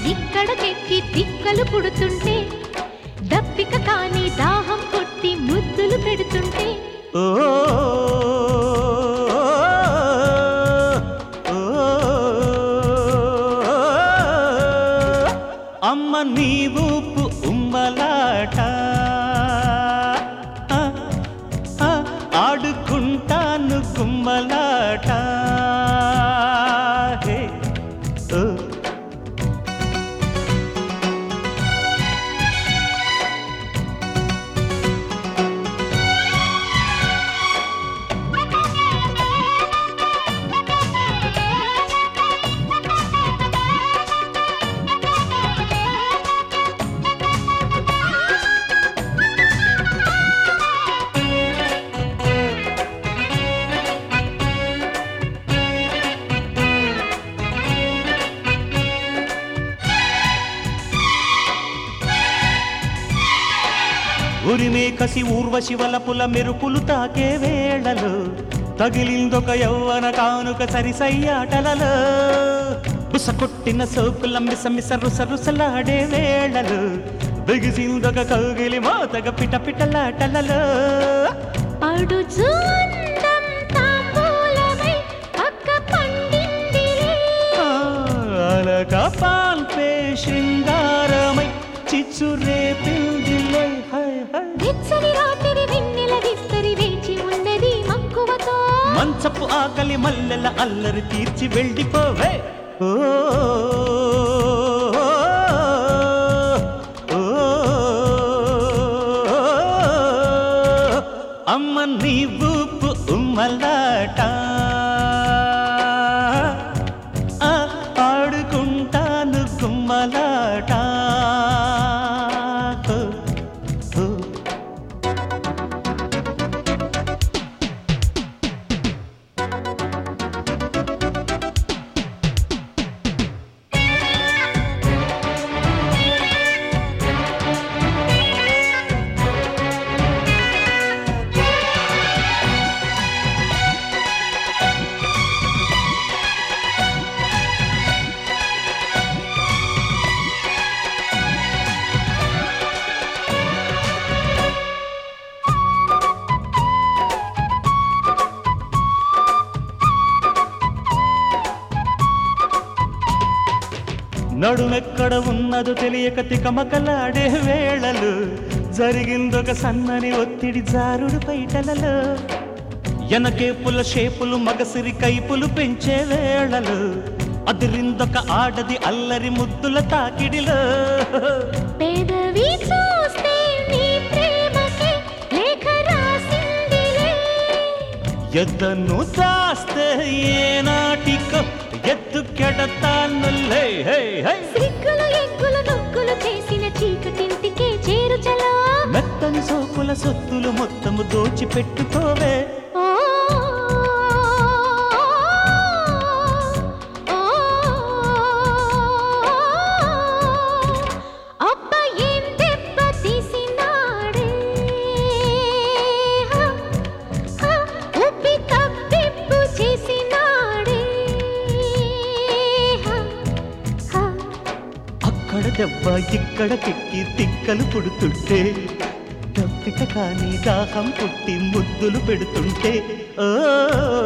ఇక్కడకెక్కి తిక్కలు పుడుతుంటే దప్పిక కాని దాహం కొట్టి ముద్దులు పెడుతుంటే ఓ అమ్మ నీ ఊపు ఉమ్మలాట ఆ, ఆ, ఆడుకుంటాను గుమ్మలాట హే, ఓ. ఉరిమే కసి ఊర్వశి వలపుల మెరుపులు తాకే వేళలు తగిలిందొక యవ్వన కానుక సరిసయ్యాటలలో బుస కొట్టిన సోకుల మిస మిస రుస రుసలాడే వేళలు బిగిసిందొక కౌగిలి మోతగ పిట పిటలాటలలో పడుచు అందం తాంబూలమై పక్క పండిందిలే ఆ, అలక పాల్పే శృంగారమై చిచ్చు రేపిందిలే హై హై వెచ్చని రాత్రి వెన్నెల విస్తరి వేచి ఉన్నది మక్కువతో మంచపు ఆకలి మల్లెల అల్లరి తీర్చి వెళ్ళిపోవే ఓ ఓ, అమ్మ నీ ఊపు ఉమ్మలాట ఆ, ఆడుకుంటాను గుమ్మలాట ఓ, ఓ. నడుమెక్కడ ఉన్నదో తెలియక తికమకలాడే వేళలు జరిగిందొక సన్నని ఒత్తిడి జారుడు పైటలలో ఎనకేపుల షేపులు మగసిరి కైపులు పెంచే వేళలు అదిరిందొక ఆడది అల్లరి ముద్దుల తాకిడిలో పేదవి చూస్తే నీ ప్రేమకి లేఖ రాసిందిలే ఎద్దను దాస్తే ఏనాటికో ఎత్తు కెడతానులే హే హై సిగ్గులు ఎగ్గులు నొక్కులు చేసిన చీకటింటికే చేరుచలో మెత్తని సోకుల సొత్తులు మొత్తము దోచి పెట్టుకోవే ఓ ఓ అబ్బ ఏం దెబ్బ తీసినాడే హ, హ, ఉప్పి తప్పిప్పు చేసినాడే హ, హ. అక్కడ దెబ్బ ఇక్కడ కెక్కి తిక్కలు పుడుతుంటే దప్పిక కానీ దాహం పుట్టి ముద్దులు పెడుతుంటే ఓ